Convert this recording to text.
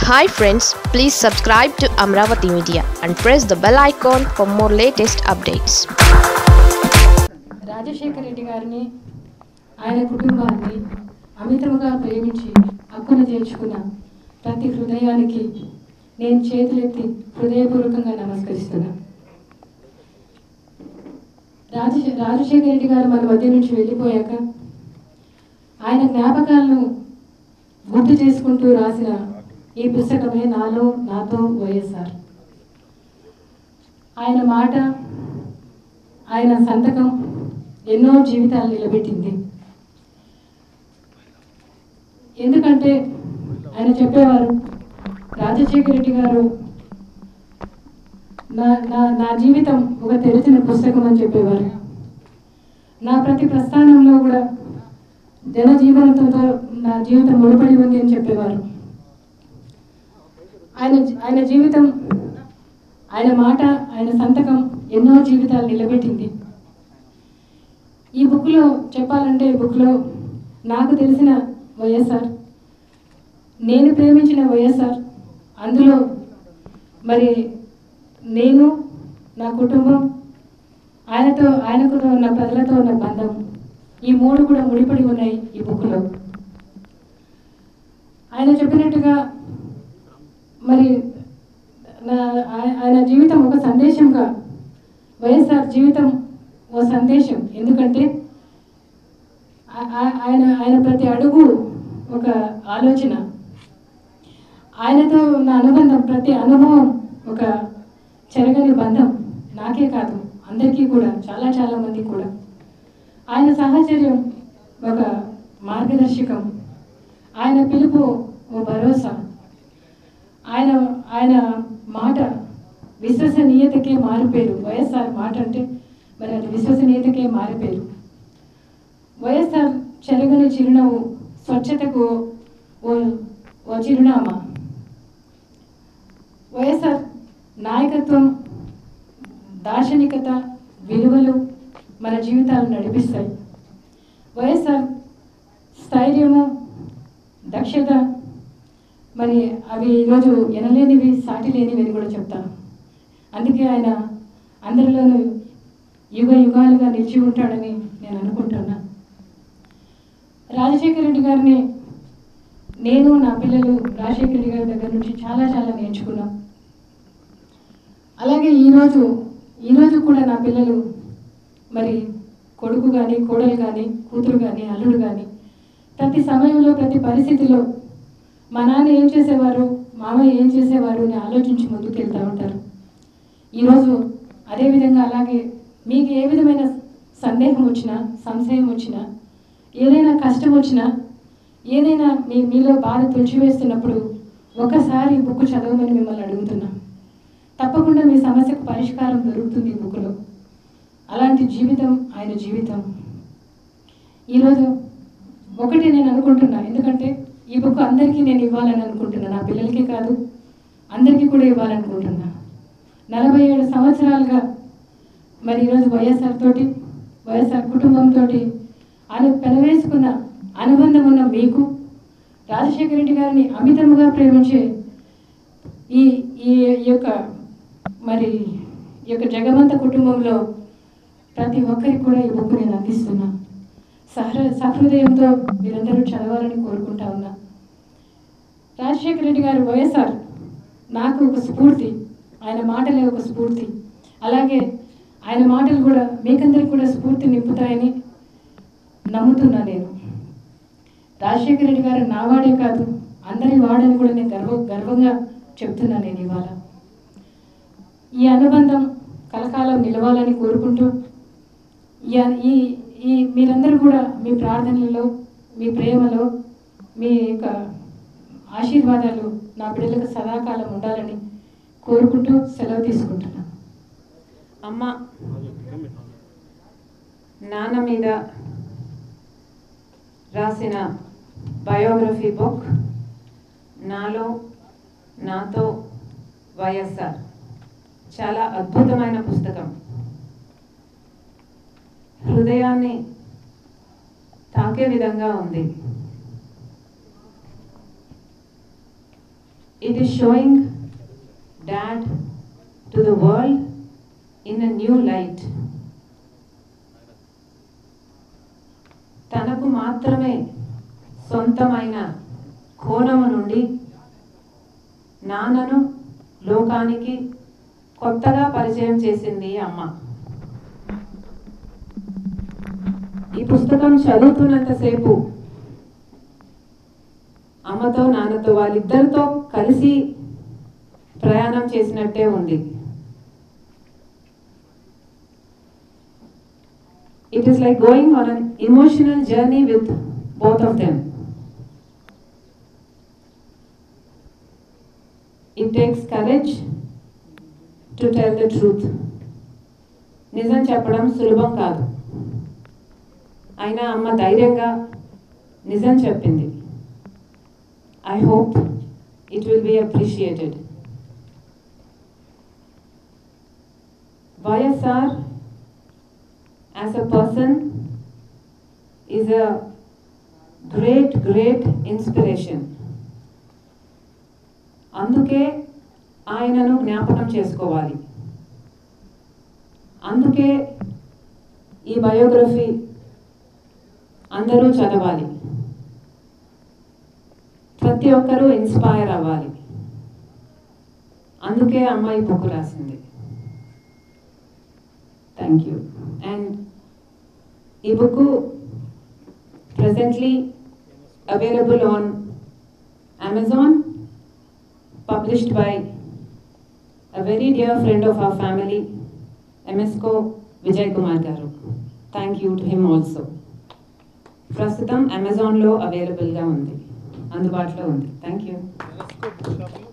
Hi friends please subscribe to Amaravati media and press the bell icon for more latest updates Rajasekhara Reddy గారిని ఆయన కుటుంబాన్ని అమితముగా ప్రేమించి హక్కున చేర్చుకున్న ప్రతి హృదయానికి నేను చేతులెత్తి హృదయపూర్వకంగా నమస్కరిస్తున్నా రాజ రాజశేఖర రెడ్డి గారు మన మధ్య నుంచి వెళ్ళిపోయాక ఆయన జ్ఞాపకాలను గుర్తు చేసుకుంటూ రాసిన ఈ పుస్తకమే నాలో నాతో వైఎస్ఆర్ ఆయన మాట ఆయన సంతకం ఎన్నో జీవితాలు నిలబెట్టింది ఎందుకంటే ఆయన చెప్పేవారు రాజశేఖర రెడ్డి గారు నా నా నా జీవితం ఒక తెరిచిన పుస్తకం అని చెప్పేవారు నా ప్రతి ప్రస్థానంలో కూడా జన జీవనంతో నా జీవితం ముడిపడి ఉంది అని చెప్పేవారు ఆయన ఆయన జీవితం ఆయన మాట ఆయన సంతకం ఎన్నో జీవితాలు నిలబెట్టింది ఈ బుక్లో చెప్పాలంటే ఈ బుక్లో నాకు తెలిసిన వైఎస్ఆర్ నేను ప్రేమించిన వైఎస్ఆర్ అందులో మరి నేను నా కుటుంబం ఆయనతో ఆయనకు ఉన్న ప్రజలతో ఉన్న బంధం ఈ మూడు కూడా ముడిపడి ఉన్నాయి ఈ బుక్లో ఆయన చెప్పినట్టుగా మరి నా ఆయ- ఆయన జీవితం ఒక సందేశంగా వైఎస్ఆర్ జీవితం ఓ సందేశం ఎందుకంటే ఆ- ఆ- ఆయన ఆయన ప్రతి అడుగు ఒక ఆలోచన ఆయనతో ఉన్న అనుబంధం ప్రతి అనుభవం ఒక చెరగని బంధం నాకే కాదు అందరికీ కూడా చాలా చాలా మంది కూడా ఆయన సాహచర్యం ఒక మార్గదర్శకం ఆయన పిలుపు ఓ భరోసా ఆయన ఆయన మాట విశ్వసనీయతకే మారిపోయారు వైఎస్ఆర్ మాట అంటే మరి అది విశ్వసనీయతకే మారిపోయారు వైఎస్ఆర్ చెరగని చిరునవ్వు స్వచ్ఛతకు ఓ ఓ చిరునామా వైఎస్ఆర్ నాయకత్వం దార్శనికత విలువలు మన జీవితాలను నడిపిస్తాయి వైఎస్ఆర్ స్థైర్యము దక్షత మరి అవి ఈరోజు ఎనలేనివి సాటి లేనివి అని కూడా చెప్తాను అందుకే ఆయన అందరిలోనూ యుగ యుగాలుగా నిలిచి ఉంటాడని నేను అనుకుంటున్నా రాజశేఖర రెడ్డి గారిని నేను నా పిల్లలు రాజశేఖర రెడ్డి గారి దగ్గర నుంచి చాలా చాలా నేర్చుకున్నాం అలాగే ఈరోజు ఈరోజు కూడా నా పిల్లలు మరి కొడుకు కానీ కోడలు కానీ కూతురు కానీ అల్లుడు కానీ ప్రతి సమయంలో ప్రతి పరిస్థితిలో మా నాన్న ఏం చేసేవారు మామయ్య ఏం చేసేవారు అని ఆలోచించి ముందుకు వెళ్తూ ఉంటారు ఈరోజు అదేవిధంగా అలాగే మీకు ఏ విధమైన సందేహం వచ్చినా సంశయం వచ్చినా ఏదైనా కష్టం వచ్చినా ఏదైనా మీ మీలో బాధ తుడిచివేస్తున్నప్పుడు ఒకసారి ఈ బుక్ చదవమని మిమ్మల్ని అడుగుతున్నా తప్పకుండా మీ సమస్యకు పరిష్కారం దొరుకుతుంది ఈ బుక్లో అలాంటి జీవితం ఆయన జీవితం ఈరోజు ఒకటి నేను అనుకుంటున్నా ఎందుకంటే ఈ బుక్ అందరికీ నేను ఇవ్వాలని అనుకుంటున్నా నా పిల్లలకే కాదు అందరికీ కూడా ఇవ్వాలనుకుంటున్నా నలభై ఏడు సంవత్సరాలుగా మరి ఈరోజు వైఎస్ఆర్ తోటి వైఎస్ఆర్ కుటుంబంతో అను పెనవేసుకున్న అనుబంధం ఉన్న మీకు రాజశేఖర రెడ్డి గారిని అమితముగా ప్రేమించే ఈ ఈ ఈ యొక్క మరి ఈ యొక్క జగవంత కుటుంబంలో ప్రతి ఒక్కరికి కూడా ఈ బుక్ నేను అందిస్తున్నా సహృ సహృదయంతో మీరందరూ చదవాలని కోరుకుంటా ఉన్నా రాజశేఖర రెడ్డి గారు వైఎస్ఆర్ నాకు ఒక స్ఫూర్తి ఆయన మాటలే ఒక స్ఫూర్తి అలాగే ఆయన మాటలు కూడా మీకందరికి కూడా స్ఫూర్తి నింపుతాయని నమ్ముతున్నా నేను రాజశేఖర రెడ్డి గారు నా వాడే కాదు అందరి వాడని కూడా నేను గర్వ గర్వంగా చెప్తున్నా నేను ఇవాళ ఈ అనుబంధం కలకాలం నిలవాలని కోరుకుంటూ ఈ ఈ ఈ మీరందరూ కూడా మీ ప్రార్థనలలో మీ ప్రేమలో మీ యొక్క ఆశీర్వాదాలు నా బిడ్డలకు సదాకాలం ఉండాలని కోరుకుంటూ సెలవు తీసుకుంటున్నాను అమ్మ నాన్న మీద రాసిన బయోగ్రఫీ బుక్ నాలో నాతో వైఎస్ఆర్ చాలా అద్భుతమైన పుస్తకం హృదయాన్ని తాకే విధంగా ఉంది It is showing dad to the world in a new light. తనకు మాత్రమే సొంతమైన కోణము నుండి నాన్నను లోకానికి కొత్తగా పరిచయం చేసింది అమ్మ ఈ పుస్తకం చదువుతున్నంతసేపు అమ్మతో నాన్నతో వాళ్ళిద్దరితో కలిసి ప్రయాణం చేసినట్టే ఉంది it is like going on an emotional journey with both of them it takes courage to tell the truth నిజం చెప్పడం సులభం కాదు అయినా అమ్మ ధైర్యంగా నిజం చెప్పింది I hope it will be appreciated YSR as a person is a great great inspiration అందుకే ఆయనను జ్ఞాపకం చేసుకోవాలి అందుకే ఈ బయోగ్రఫీ అందరూ చదవాలి ప్రతి ఒక్కరూ ఇన్స్పైర్ అవ్వాలి అందుకే అమ్మాయి బుక్ రాసింది థ్యాంక్ యూ అండ్ ఈ book presently available on Amazon, published by a very dear friend of our family, MSCO Vijay Kumar Garu. Thank you to him also. ప్రస్తుతం అమెజాన్లో అవైలబుల్గా ఉంది అందుబాటులో ఉంది థ్యాంక్ యూ యునెస్కో బుక్ షాప్లో